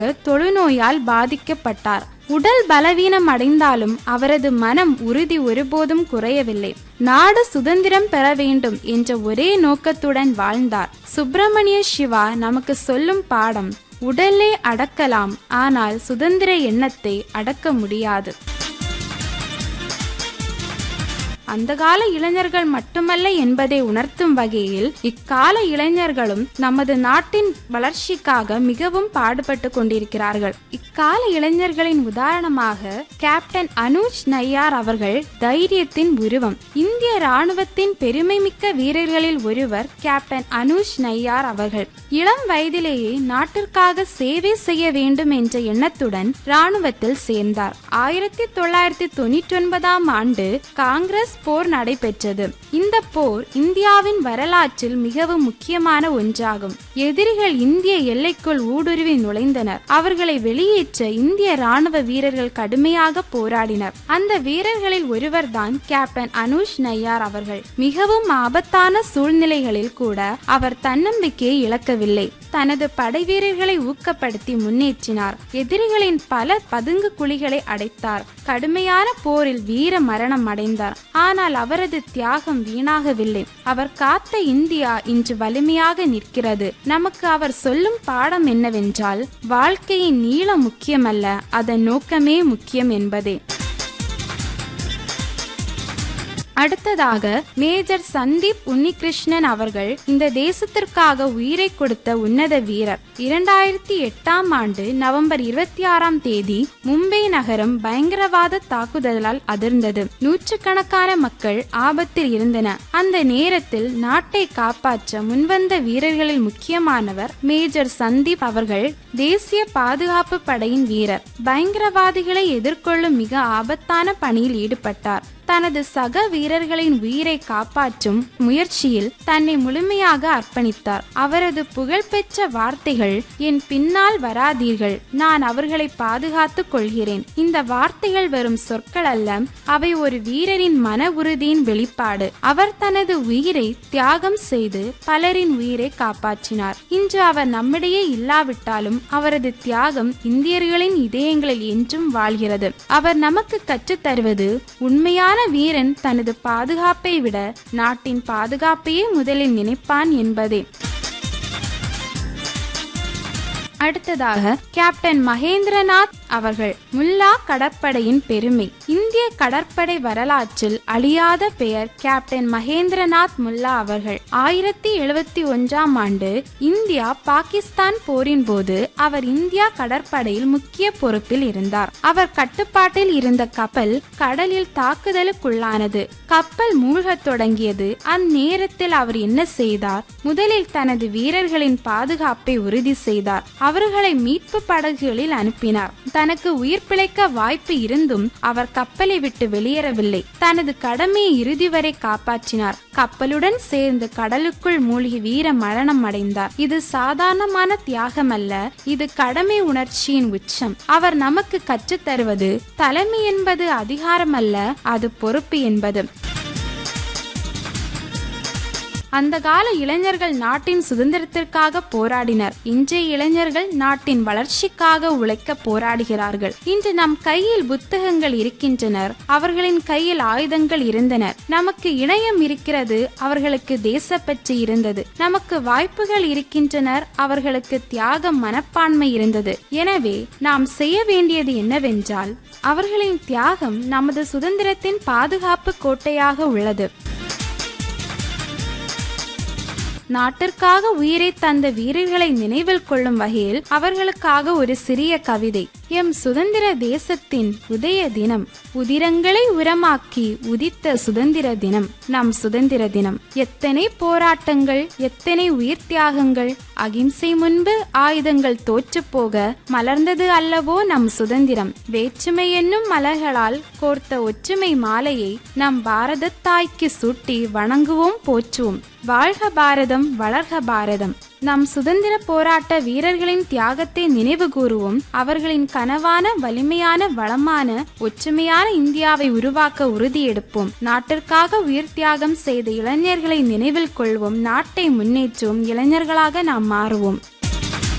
தொழுநோயால் பாதிக்கப்பட்டார் உடல் பலவீனம் அடைந்தாலும் அவரது மனம் உறுதி ஒருபோதும் குறையவில்லை நாடு சுதந்திரம் பெற வேண்டும் என்ற ஒரே நோக்கத்துடன் வாழ்ந்தார் சுப்பிரமணிய சிவா நமக்கு சொல்லும் பாடம் உடலை அடக்கலாம் ஆனால் சுதந்திர எண்ணத்தை அடக்க முடியாது அந்த கால இளைஞர்கள் மட்டுமல்ல என்பதை உணர்த்தும் வகையில் இக்கால இளைஞர்களும் நமது நாட்டின் வளர்ச்சிக்காக மிகவும் பாடுபட்டு கொண்டிருக்கிறார்கள் இக்கால இளைஞர்களின் உதாரணமாக கேப்டன் அனுஜ் நய்யார் அவர்கள் தைரியத்தின் உருவம் இந்திய ராணுவத்தின் பெருமைமிக்க வீரர்களில் ஒருவர் கேப்டன் அனுஜ் நய்யார் அவர்கள் இளம் வயதிலேயே நாட்டிற்காக சேவை செய்ய வேண்டும் என்ற எண்ணத்துடன் ராணுவத்தில் சேர்ந்தார் ஆயிரத்தி தொள்ளாயிரத்தி தொண்ணூற்றி ஒன்பதாம் ஆண்டு காங்கிரஸ் போர் நடைபெற்றது இந்த போர் இந்தியாவின் வரலாற்றில் மிகவும் முக்கியமான ஒன்றாகும் எதிரிகள் இந்திய எல்லைக்குள் ஊடுருவி நுழைந்தனர் அவர்களை வெளியேற்ற இந்திய ராணுவ வீரர்கள் கடுமையாக போராடினர் அந்த வீரர்களில் ஒருவர்தான் கேப்டன் அனுஷ் நய்யார் அவர்கள் மிகவும் ஆபத்தான சூழ்நிலைகளில் கூட அவர் தன்னம்பிக்கையை இழக்கவில்லை தனது படை வீரர்களை ஊக்கப்படுத்தி முன்னேற்றினார் எதிரிகளின் பல பதுங்கு குழிகளை அடைத்தார் கடுமையான போரில் வீர மரணம் அடைந்தார் ஆனால் அவரது தியாகம் வீணாகவில்லை அவர் காத்த இந்தியா இன்று வலிமையாக நிற்கிறது நமக்கு அவர் சொல்லும் பாடம் என்னவென்றால் வாழ்க்கையின் நீளம் முக்கியமல்ல அதன் நோக்கமே முக்கியம் என்பதே அடுத்ததாக மேஜர் சந்தீப் உன்னிகிருஷ்ணன் அவர்கள் இந்த தேசத்திற்காக உயிரை கொடுத்த உன்னத வீரர் இரண்டாயிரத்தி எட்டாம் ஆண்டு நவம்பர் இருபத்தி ஆறாம் தேதி மும்பை நகரம் பயங்கரவாத தாக்குதலால் அதிர்ந்தது நூற்றுக்கணக்கான மக்கள் ஆபத்தில் இருந்தனர் அந்த நேரத்தில் நாட்டை காப்பாற்ற முன்வந்த வீரர்களில் முக்கியமானவர் மேஜர் சந்தீப் அவர்கள் தேசிய பாதுகாப்பு படையின் வீரர் பயங்கரவாதிகளை எதிர்கொள்ளும் மிக ஆபத்தான பணியில் ஈடுபட்டார் தனது சக வீரர்களின் உயிரை காப்பாற்றும் முயற்சியில் தன்னை முழுமையாக அர்ப்பணித்தார் அவரது புகழ்பெற்ற வார்த்தைகள் என் பின்னால் வராதீர்கள் நான் அவர்களை பாதுகாத்துக் கொள்கிறேன் இந்த வார்த்தைகள் வரும் சொற்கள் அல்ல அவை ஒரு வீரரின் மன உறுதியின் வெளிப்பாடு அவர் தனது உயிரை தியாகம் செய்து பலரின் உயிரை காப்பாற்றினார் இன்று அவர் நம்மிடையே இல்லாவிட்டாலும் அவரது தியாகம் இந்தியர்களின் இதயங்களில் என்றும் வாழ்கிறது அவர் நமக்கு கற்றுத் தருவது உண்மையான வீரன் தனது பாதுகாப்பை விட நாட்டின் பாதுகாப்பையே முதலில் நினைப்பான் என்பதே அடுத்ததாக கேப்டன் மகேந்திரநாத் அவர்கள் முல்லா கடற்படையின் பெருமை இந்திய கடற்படை வரலாற்றில் அழியாத பெயர் கேப்டன் மகேந்திரநாத் முல்லா அவர்கள் ஆயிரத்தி எழுபத்தி ஒன்றாம் ஆண்டு இந்தியா பாகிஸ்தான் போரின் போது அவர் இந்தியா கடற்படையில் முக்கிய பொறுப்பில் இருந்தார் அவர் கட்டுப்பாட்டில் இருந்த கப்பல் கடலில் தாக்குதலுக்குள்ளானது கப்பல் மூழ்கத் தொடங்கியது அந்நேரத்தில் அவர் என்ன செய்தார் முதலில் தனது வீரர்களின் பாதுகாப்பை உறுதி செய்தார் அவர்களை மீட்பு படகுகளில் அனுப்பினார் தனக்கு உயிர் பிழைக்க வாய்ப்பு இருந்தும் அவர் கப்பலை விட்டு வெளியேறவில்லை தனது கடமையை இறுதி வரை காப்பாற்றினார் கப்பலுடன் சேர்ந்து கடலுக்குள் மூழ்கி வீர மரணம் அடைந்தார் இது சாதாரணமான தியாகம் அல்ல இது கடமை உணர்ச்சியின் உச்சம் அவர் நமக்கு கற்றுத் தருவது தலைமை என்பது அதிகாரம் அல்ல அது பொறுப்பு என்பது அந்த கால இளைஞர்கள் நாட்டின் சுதந்திரத்திற்காக போராடினர் இன்றைய இளைஞர்கள் நாட்டின் வளர்ச்சிக்காக உழைக்க போராடுகிறார்கள் இன்று நம் கையில் புத்தகங்கள் இருக்கின்றனர் அவர்களின் கையில் ஆயுதங்கள் இருந்தனர் நமக்கு இணையம் இருக்கிறது அவர்களுக்கு தேசப்பற்று இருந்தது நமக்கு வாய்ப்புகள் இருக்கின்றனர் அவர்களுக்கு தியாக மனப்பான்மை இருந்தது எனவே நாம் செய்ய வேண்டியது என்னவென்றால் அவர்களின் தியாகம் நமது சுதந்திரத்தின் பாதுகாப்பு கோட்டையாக உள்ளது நாட்டிற்காக உயிரை தந்த வீரர்களை நினைவில் கொள்ளும் வகையில் அவர்களுக்காக ஒரு சிறிய கவிதை எம் சுதந்திர தேசத்தின் உதய தினம் உதிரங்களை உரமாக்கி உதித்த சுதந்திர தினம் நம் சுதந்திர தினம் எத்தனை போராட்டங்கள் எத்தனை உயிர் தியாகங்கள் அகிம்சை முன்பு ஆயுதங்கள் தோற்று போக மலர்ந்தது அல்லவோ நம் சுதந்திரம் வேற்றுமை என்னும் மலர்களால் கோர்த்த ஒற்றுமை மாலையை நம் பாரத தாய்க்கு சூட்டி வணங்குவோம் போற்றுவோம் வாழ்க பாரதம் வளர்க பாரதம் நம் சுதந்திர போராட்ட வீரர்களின் தியாகத்தை நினைவு கூறுவோம் அவர்களின் கனவான வலிமையான வளமான ஒற்றுமையான இந்தியாவை உருவாக்க உறுதியெடுப்போம் நாட்டிற்காக உயிர் தியாகம் செய்த இளைஞர்களை நினைவில் கொள்வோம் நாட்டை முன்னேற்றுவோம் இளைஞர்களாக நாம் மாறுவோம்